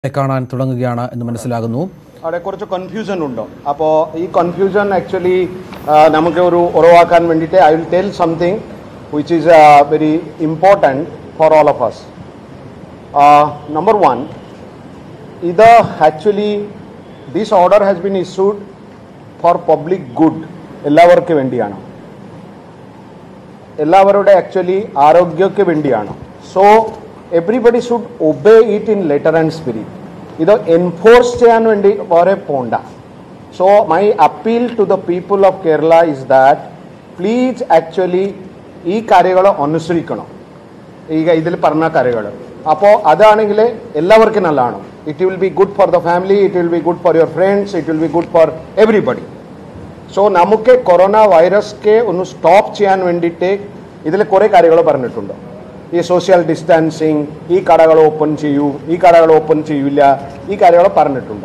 കാണാൻ തുടങ്ങുകയാണ് എന്ന് മനസ്സിലാകുന്നു അവിടെ കുറച്ച് കൺഫ്യൂഷൻ ഉണ്ട് അപ്പോൾ ഈ കൺഫ്യൂഷൻ ആക്ച്വലി നമുക്ക് ഒരു ഉറവാക്കാൻ വേണ്ടിയിട്ട് I will tell something which is very important for all of us number one ഇത് actually this order has been issued for public good എല്ലാവർക്കും വേണ്ടിയാണ് എല്ലാവരുടെ ആക്ച്വലി ആരോഗ്യಕ್ಕೆ വേണ്ടിയാണ് so everybody should obey it in letter and spirit ഇത് enforce ചെയ്യാൻ വേണ്ടി വേറെ പോണ്ട so my appeal to the people of Kerala is that please actually ഈ കാര്യങ്ങൾ അനുസരിക്കണം ಈಗ ഇതിൽ പറഞ്ഞ കാര്യങ്ങൾ അപ്പോൾ അതാണെങ്കിൽ എല്ലാവർക്കും നല്ലതാണ് it will be good for the family it will be good for your friends it will be good for everybody so നമുക്ക് കൊറോണ വൈറസ്ക്ക് ഒന്ന് സ്റ്റോപ്പ് ചെയ്യാൻ വേണ്ടിയിട്ട് ഇതിൽ കുറേ കാര്യങ്ങൾ പറഞ്ഞിട്ടുണ്ട് ഈ സോഷ്യൽ ഡിസ്റ്റൻസിങ് ഈ കടകൾ ഓപ്പൺ ചെയ്യൂ ഈ കടകൾ ഓപ്പൺ ചെയ്യില്ല ഈ കാര്യങ്ങൾ പറഞ്ഞിട്ടുണ്ട്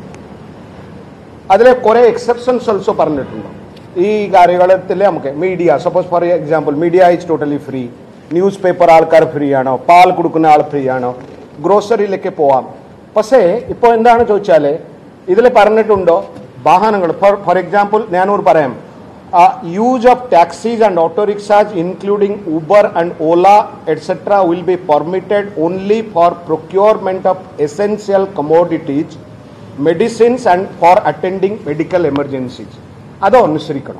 അതിൽ കുറേ എക്സെപ്ഷൻസ് ഓൾസോ പറഞ്ഞിട്ടുണ്ട് ഈ കാര്യത്തിൽ നമുക്ക് media suppose for example media is totally free newspaper ആൾക്കാർ ഫ്രീ ആണോ പാൽ കൊടുക്കുന്ന ആൾ ഫ്രീ ആണോ ഗ്രോസറിയിലേക്ക് പോവാം പക്ഷേ ഇപ്പോൾ എന്താണ് ചോദിച്ചാൽ ഇതിൽ പറഞ്ഞിട്ടുണ്ടോ വാഹനങ്ങൾ ഫോർ ഫോർ എക്സാമ്പിൾ ഞാനൊരു പറയാം use of taxis and auto rickshaws including Uber and Ola etcetera will be permitted only for procurement of essential commodities medicines and for attending medical emergencies അത് അനുസരിക്കണം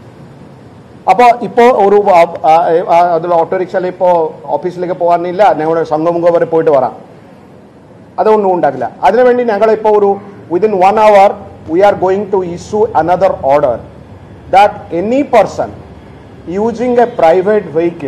അപ്പോൾ ഇപ്പോൾ ഒരു അതിൽ ഓട്ടോറിക്ഷയിൽ ഇപ്പോൾ ഓഫീസിലേക്ക് പോകാനില്ല ഞങ്ങളുടെ സംഘമുഖ വരെ പോയിട്ട് വരാം അതൊന്നും ഉണ്ടാകില്ല അതിനുവേണ്ടി ഞങ്ങൾ ഇപ്പോൾ ഒരു within one hour we are going to issue another order that any person using a private vehicle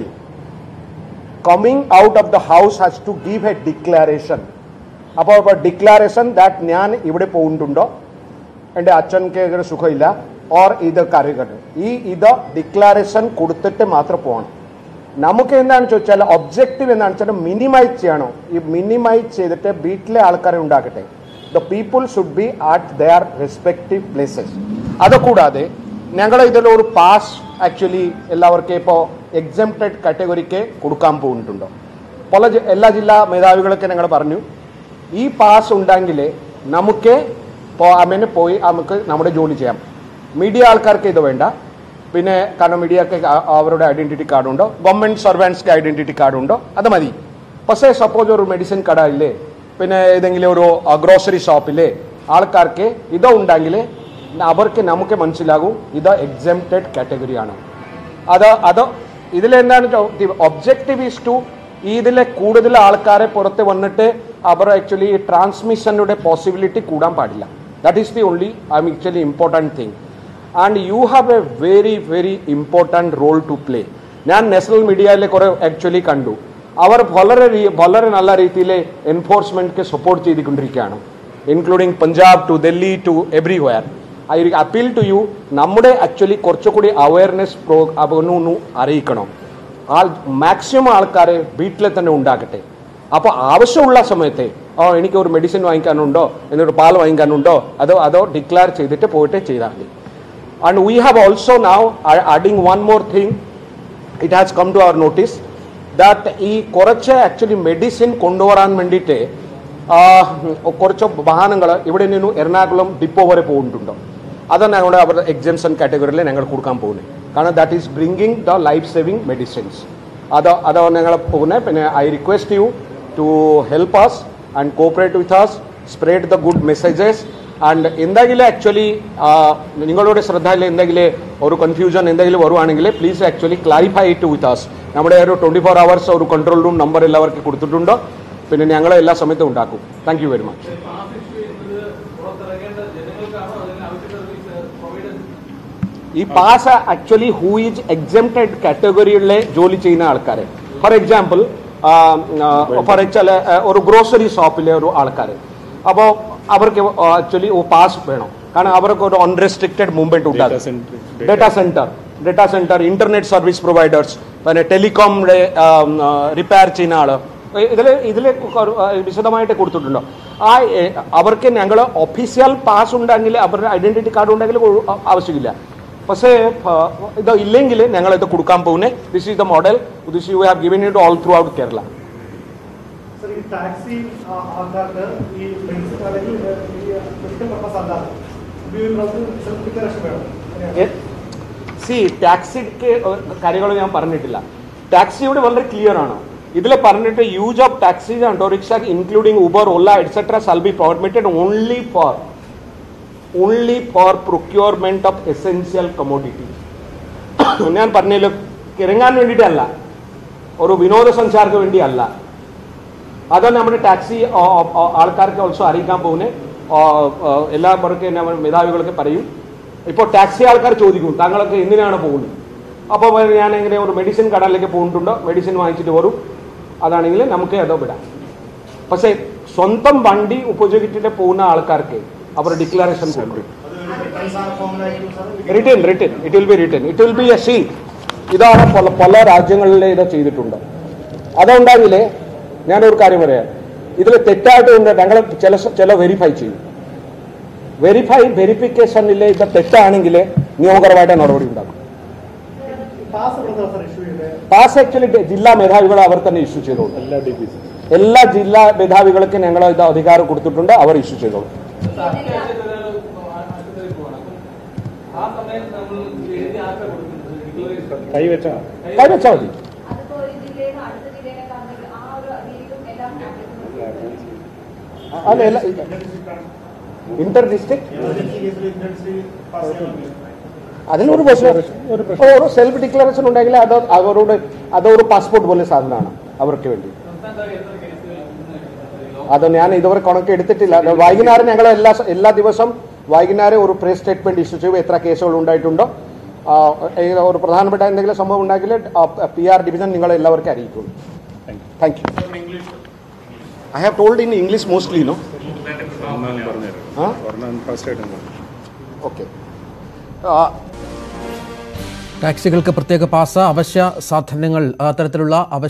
coming out of the house has to give a declaration അപ്പോൾ ഇപ്പോൾ ഡിക്ലാരേഷൻ ദാറ്റ് ഞാൻ ഇവിടെ പോകുന്നുണ്ടോ എൻ്റെ അച്ഛനക്ക് ഇങ്ങനെ സുഖമില്ല ഓർ ഇത് കാര്യങ്ങൾ ഈ ഇത് ഡിക്ലാരേഷൻ കൊടുത്തിട്ട് മാത്രം പോകണം നമുക്ക് എന്താണെന്ന് ചോദിച്ചാൽ ഒബ്ജക്റ്റീവ് എന്താണെന്ന് വെച്ചാൽ മിനിമൈസ് ചെയ്യണോ ഈ മിനിമൈസ് ചെയ്തിട്ട് വീട്ടിലെ ആൾക്കാരെ ഉണ്ടാക്കട്ടെ the people should be at their respective places അതുകൂടാതെ ഞങ്ങൾ ഇതിലൊരു പാസ് ആക്ച്വലി എല്ലാവർക്കും ഇപ്പോൾ എക്സംപ്റ്റഡ് കാറ്റഗറിക്ക് കൊടുക്കാൻ പോകുന്നുണ്ടോ പല ജി- എല്ലാ ജില്ലാ മേധാവികളൊക്കെ ഞങ്ങൾ പറഞ്ഞു ഈ പാസ് ഉണ്ടെങ്കിൽ നമുക്ക് അമ്മേനെ പോയി നമുക്ക് നമ്മുടെ ജോലി ചെയ്യാം മീഡിയ ആൾക്കാർക്ക് ഇത് വേണ്ട പിന്നെ കാരണം മീഡിയക്ക് അവരുടെ ഐഡന്റിറ്റി കാർഡ് ഉണ്ടോ ഗവൺമെന്റ് സർവൻസ്ക്ക് ഐഡന്റിറ്റി കാർഡ് ഉണ്ടോ അത് മതി പക്ഷേ സപ്പോസ് ഒരു മെഡിസിൻ കട ഇല്ലേ പിന്നെ ഏതെങ്കിലും ഒരു ഗ്രോസറി ഷോപ്പിലെ ആൾക്കാർക്ക് ഇത് ഉണ്ടെങ്കിൽ അവർക്ക് നമുക്ക് മനസ്സിലാകും ഇത് എക്സംപ്റ്റഡ് കാറ്റഗറിയാണ് അത് അത് ഇതിലെന്താണ് ഒബ്ജക്റ്റീവ് ഈസ് ടു ഇതിലെ കൂടുതൽ ആൾക്കാരെ പുറത്ത് വന്നിട്ട് അവർ ആക്ച്വലി ട്രാൻസ്മിഷനുടെ പോസിബിലിറ്റി കൂടാൻ പാടില്ല that is the only I'm actually important thing and you have a very very important role to play ഞാൻ നാഷണൽ മീഡിയയിലെ കുറെ ആക്ച്വലി കണ്ടു അവർ വളരെ രീ- വളരെ നല്ല രീതിയിൽ എൻഫോഴ്സ്മെന്റ്ക്ക് സപ്പോർട്ട് ചെയ്തുകൊണ്ടിരിക്കുകയാണ് including Punjab to Delhi to everywhere I appeal to you നമ്മുടെ ആക്ച്വലി കുറച്ചുകൂടി അവയർനെസ് പ്രോ ഒന്ന് അറിയിക്കണം ആൾ മാക്സിമം ആൾക്കാരെ വീട്ടിൽ തന്നെ ഉണ്ടാക്കട്ടെ അപ്പോൾ ആവശ്യമുള്ള സമയത്ത് ഓ എനിക്ക് ഒരു മെഡിസിൻ വാങ്ങിക്കാനുണ്ടോ എന്നൊരു പാൽ വാങ്ങിക്കാനുണ്ടോ അതോ അതോ ഡിക്ലെയർ ചെയ്തിട്ട് പോയിട്ട് ചെയ്താൽ മതി and we have also now adding one more thing it has come to our notice that ഈ കുറച്ച് ആക്ച്വലി മെഡിസിൻ കൊണ്ടുവരാൻ വേണ്ടിയിട്ട് ആ, കുറച്ച് വാഹനങ്ങൾ ഇവിടെ നിന്ന് എറണാകുളം ഡിപ്പോ വരെ പോകുന്നുണ്ടോ അതാണ് ഞങ്ങളുടെ അവരുടെ എക്സംഷൻ കാറ്റഗറിയിൽ ഞങ്ങൾ കൊടുക്കാൻ പോകുന്നത് കാരണം that is bringing the life saving medicines അത് അതാണ് ഞങ്ങൾ പോകുന്നത് പിന്നെ I request you to help us and cooperate with us spread the good messages and എന്തെങ്കിലും ആക്ച്വലി നിങ്ങളുടെ ശ്രദ്ധയിൽ എന്തെങ്കിലും ഒരു കൺഫ്യൂഷൻ എന്തെങ്കിലും വരുവാണെങ്കിൽ please actually clarify it with us നമ്മുടെ ഒരു ട്വൻറ്റി ഫോർ അവേഴ്സ് ഒരു കൺട്രോൾ റൂം നമ്പർ എല്ലാവർക്കും കൊടുത്തിട്ടുണ്ട് പിന്നെ ഞങ്ങൾ എല്ലാ സമയത്തും ഉണ്ടാക്കും താങ്ക് യു വെരി മച്ച് ഈ pass actually who is exempted കാറ്റഗറിയിലെ ജോലി ചെയ്യുന്ന ആൾക്കാരെ ഫോർ എക്സാമ്പിൾ ഫോർ എക്സാൽ ഒരു ഗ്രോസറി ഷോപ്പിലെ ഒരു ആൾക്കാർ അപ്പോൾ അവർക്ക് ആക്ച്വലി പാസ് വേണം കാരണം അവർക്ക് ഒരു അൺറെസ്ട്രിക്റ്റഡ് മൂവ്മെന്റ് ഉണ്ടാകും data centre data centre internet service providers പിന്നെ ടെലികോമിന്റെ റിപ്പയർ ചെയ്യുന്ന ആള് ഇതിൽ ഇതിൽ വിശദമായിട്ട് കൊടുത്തിട്ടുണ്ടോ ആ എ, അവർക്ക് ഞങ്ങൾ ഒഫീഷ്യൽ പാസ് ഉണ്ടെങ്കിൽ അവരുടെ ഐഡന്റിറ്റി കാർഡ് ഉണ്ടെങ്കിൽ കൊ- ആവശ്യമില്ല പക്ഷേ ആ, ഇത് ഇല്ലെങ്കിൽ ഞങ്ങൾ ഇത് കൊടുക്കാൻ പോകുന്നത് this is the model this you have given it all throughout Kerala Sir, in taxi ആ- ആൾക്കാർക്ക് ഈ മെഡിസിൻ അല്ലെങ്കിൽ ഈ മെഡിക്കൽ പർപ്പസ് അല്ലാതെ ഉപയോഗിക്കുന്നത് സെൽഫ് ഡിക്ലറേഷൻ വേണം അങ്ങനെയാണ്. സി ടാക്സിക്ക് കാര്യങ്ങൾ ഞാൻ പറഞ്ഞിട്ടില്ല ടാക്സി ഇവിടെ വളരെ ക്ലിയർ ആണ് ഇതിൽ പറഞ്ഞിട്ട് use of taxis and autorickshaw including Uber Ola etcetera shall be permitted only for only for procurement of essential commodities ഞാൻ പറഞ്ഞല്ലോ ഇറങ്ങാൻ വേണ്ടിയിട്ടല്ല ഒരു വിനോദസഞ്ചാരത്തിന് വേണ്ടിയല്ല അത് നമ്മുടെ ടാക്സി ആൾക്കാർക്ക് ഓൾസോ അറിയിക്കാൻ പോകുന്നത് എല്ലാവർക്കും നമ്മൾ മേധാവികളൊക്കെ പറയും ഇപ്പോൾ ടാക്സി ആൾക്കാർ ചോദിക്കും താങ്കളൊക്കെ എന്തിനാണ് പോകുന്നത് അപ്പോൾ ഞാൻ എങ്ങനെ ഒരു മെഡിസിൻ കടയിലേക്ക് പോകുന്നുണ്ടോ മെഡിസിൻ വാങ്ങിച്ചിട്ട് വരും അതാണെങ്കിൽ നമുക്ക് അതോ വിടാം പക്ഷേ സ്വന്തം വണ്ടി ഉപയോഗിച്ചിട്ട് പോകുന്ന ആൾക്കാർക്ക് അവർ ഡിക്ലറേഷൻ കൊടുക്കും return return it will be return it will be a see ഇതാണ് പല പല രാജ്യങ്ങളിൽ ഇത് ചെയ്തിട്ടുണ്ട് അതുണ്ടെങ്കിൽ ഞാനൊരു കാര്യം പറയാം ഇതിൽ തെറ്റായിട്ട് ഉണ്ട് ഞങ്ങൾ ചില സ- ചില വെരിഫൈ ചെയ്യും വെരിഫൈ വെരിഫിക്കേഷനിൽ ഇത് തെറ്റാണെങ്കിൽ നിയമപരമായിട്ട് നടപടി ഉണ്ടാക്കും പാസ് എവിടെ സാർ ഇഷ്യൂ ചെയ്തത് പാസ് ആക്ച്വലി ജില്ലാ മേധാവികൾ അവർ തന്നെ ഇഷ്യൂ ചെയ്തോളൂ എല്ലാ ജില്ലാ മേധാവികൾക്കും ഞങ്ങൾ ഇത് അധികാരം കൊടുത്തിട്ടുണ്ട് അവർ ഇഷ്യൂ ചെയ്തോളൂ കൈവച്ചാണ് കൈവച്ചാൽ മതി അതിപ്പോ ഒരു ജില്ലയിൽ നിന്ന് അടുത്ത ജില്ലയിലേക്ക് ആണെങ്കിൽ ആ ഒരു രീതിയിലും എല്ലാം applicable. അല്ല ഇന്റർ ഡിസ്ട്രിക്ട് അതിനൊരു പ്രശ്നം ഒരു സെൽഫ് ഡിക്ലറേഷൻ ഉണ്ടെങ്കിൽ അത് അവരോട് അതൊരു പാസ്പോർട്ട് പോലെ സാധനമാണ് അവർക്ക് വേണ്ടി അത് ഞാൻ ഇതുവരെ കണക്ക് എടുത്തിട്ടില്ല അത് വൈകുന്നേരം ഞങ്ങൾ എല്ലാ സ- എല്ലാ ദിവസം വൈകുന്നേരം ഒരു പ്രസ് സ്റ്റേറ്റ്മെന്റ് ഇഷ്യൂ ചെയ്യും എത്ര കേസുകൾ ഉണ്ടായിട്ടുണ്ടോ ആ, ഏത് ഒരു പ്രധാനപ്പെട്ട എന്തെങ്കിലും സംഭവം ഉണ്ടെങ്കിൽ പി ആർ ഡിവിഷൻ നിങ്ങൾ എല്ലാവർക്കും അറിയിക്കും thank you I have told in English mostly no പറഞ്ഞുതരാം ആ ഒരെണ്ണം ഫസ്റ്റ് ആയിട്ട് ഓക്കെ ടാക്സികൾക്ക് പ്രത്യേക പാസ് അവശ്യ സാധനങ്ങൾ അത്തരത്തിലുള്ള അവശ്യ